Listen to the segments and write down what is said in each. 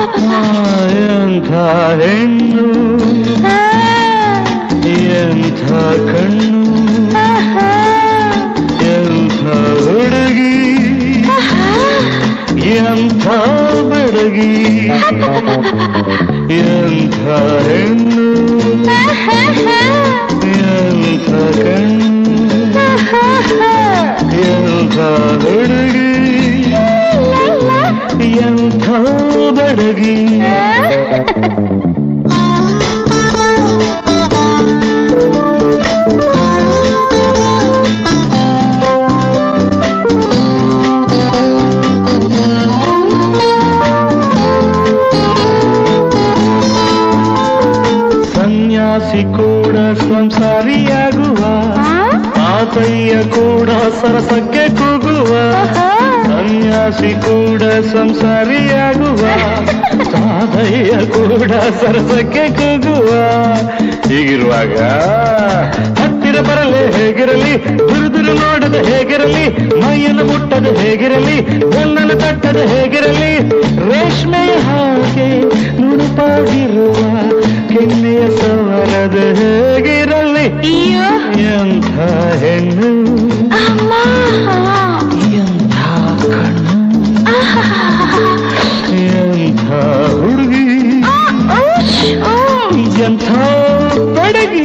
ಎಂಥ ಹೆಣ್ಣು ಎಂಥ ಕಣ್ಣು ಎಂಥ ಹುಡುಗಿ ಎಂಥ ಬೆಡಗಿ ಎಂಥ ಹೆಣ್ಣು ಎಂಥ ಕಣ್ಣು ಎಂಥ ಹುಡುಗಿ ಎಂಥ ಬೆಡಗಿ ಸನ್ಯಾಸಿ ಕೂಡ ಸಂಸಾರಿಯಾಗುವ ಆತಯ್ಯ ಕೂಡ ಸರಸಕ್ಕೆ ಕೂಗುವ ಸನ್ಯಾಸಿ ಕೂಡ ಸಂಸಾರಿಯಾಗುವ ತಾತಯ್ಯ ಕೂಡ ಸರಸಕ್ಕೆ ಕೂಗುವ ಹೀಗಿರುವಾಗ ಹತ್ತಿರ ಬರಲೇ ಹೇಗಿರಲಿ ದುರುದುರು ನೋಡದೆ ಹೇಗಿರಲಿ ಮೈಯನ್ನು ಮುಟ್ಟದೆ ಹೇಗಿರಲಿ ಬೆನ್ನನ್ನು ತಟ್ಟದೆ ಹೇಗಿರಲಿ ರೇಷ್ಮೆಯ ಹಾಗೆ ನುಣುಪಾಗಿರುವ ಕೆನ್ನೆಯ ಸವರದ ಹೇಗಿರಲಿ ಅಯ್ಯೋ ಎಂಥ ಹೆಣ್ಣು ಅಮ್ಮ ಎಂಥ ಕಣ್ಣು ಎಂಥ ಹುಡುಗಿ ಔಚ್! ಓ! ಎಂಥ ಬಡಗಿ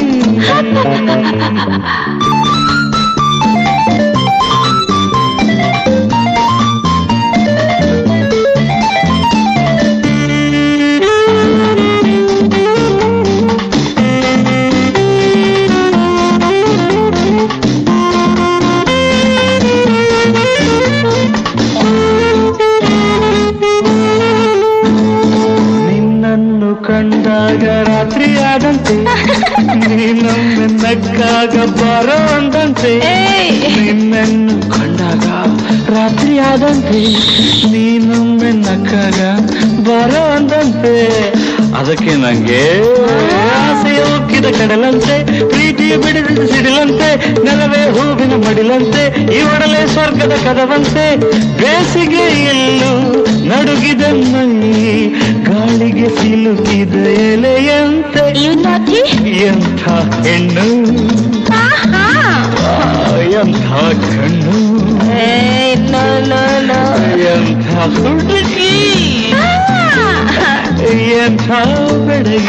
ನಿನ್ನನ್ನು ಕಂಡಾಗ ರಾತ್ರಿ ಆದಂತೆ ನೀನೊಮ್ಮೆ ನಕ್ಕಾಗ ಬರೋ ಅಂದಂತೆ ಏಯ್! ನಿನ್ನನ್ನು ಕಂಡಾಗ ರಾತ್ರಿ ಆದಂತೆ ನೀನೊಮ್ಮೆ ನಕ್ಕಾಗ ಬರೋ ಅಂದಂತೆ ಅದಕ್ಕೆ ನಂಗೆ ಆಸೆ ಉಕ್ಕಿದ ಕಡಲಂತೆ ಪ್ರೀತಿ ಬಿಡಿದ ಸಿಡಿಲಂತೆ ನೆಲವೇ ಹೂವಿನ ಮಡಿಲಂತೆ ಈ ಒಡಲೆ ಸ್ವರ್ಗದ ಕದವಂತೆ ಬೇಸಿಗೆ ಎಲ್ಲೂ ನಡುಗಿದ ಮೈ ಗಾಳಿಗೆ ಸಿಲುಕಿದ ಎಲೆಯಂತೆ You naughty? ಎಂಥ ಹೆಣ್ಣು ಆಹಾ! ಆ, ಎಂಥ ಕಣ್ಣು ಏಯ್, no, no, no. ಎಂಥ ಹುಡುಗಿ ಆ! ಎಂಥ ಬೆಡಗಿ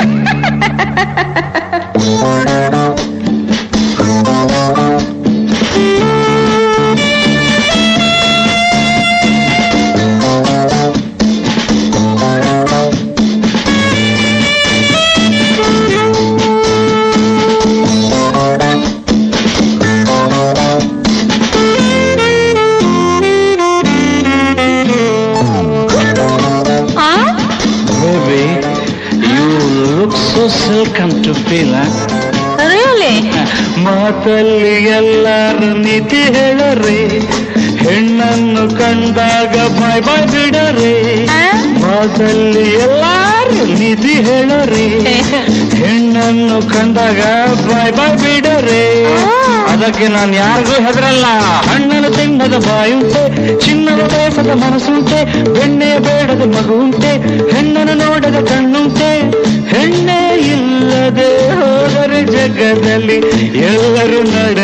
ಆ? Baby, you look so silken to feel, huh? Really? ಮಾತಲ್ಲಿ ಎಲ್ಲರ ನೀತಿ ಹೇಳರೆ ಹೆಣ್ಣನ್ನು ಕಂಡಾಗ ಬಾಯ್ ಬಾಯ್ ಬಿಡರೆ ಆ? ಮಾತಲ್ಲಿ ಎಲ್ಲಾರು ನೀತಿ ಹೇಳರೆ ಹೆಣ್ಣನ್ನು ಕಂಡಾಗ ಬಾಯ್ ಬಾಯ್ ಬಿಡರೆ ಅದಕ್ಕೆ ನಾನು ಯಾರಿಗೂ ಹೆದರಲ್ಲ ಹಣ್ಣನ್ನು ತಿನ್ನದ ಬಾಯುಂಟೆ ಚಿನ್ನದ ದೇಶದ ಮನಸ್ಸುಂಟೆ ಬೆಣ್ಣೆಯ ಬೇಡದ ಮಗುಂಟೆ ಹೆಣ್ಣನ್ನು ನೋಡದ ಕಣ್ಣುಂಟೆ ಹೆಣ್ಣೆ ಇಲ್ಲದೆ ಹೋದರೆ ಜಗದಲ್ಲಿ ಎಲ್ಲರೂ ನ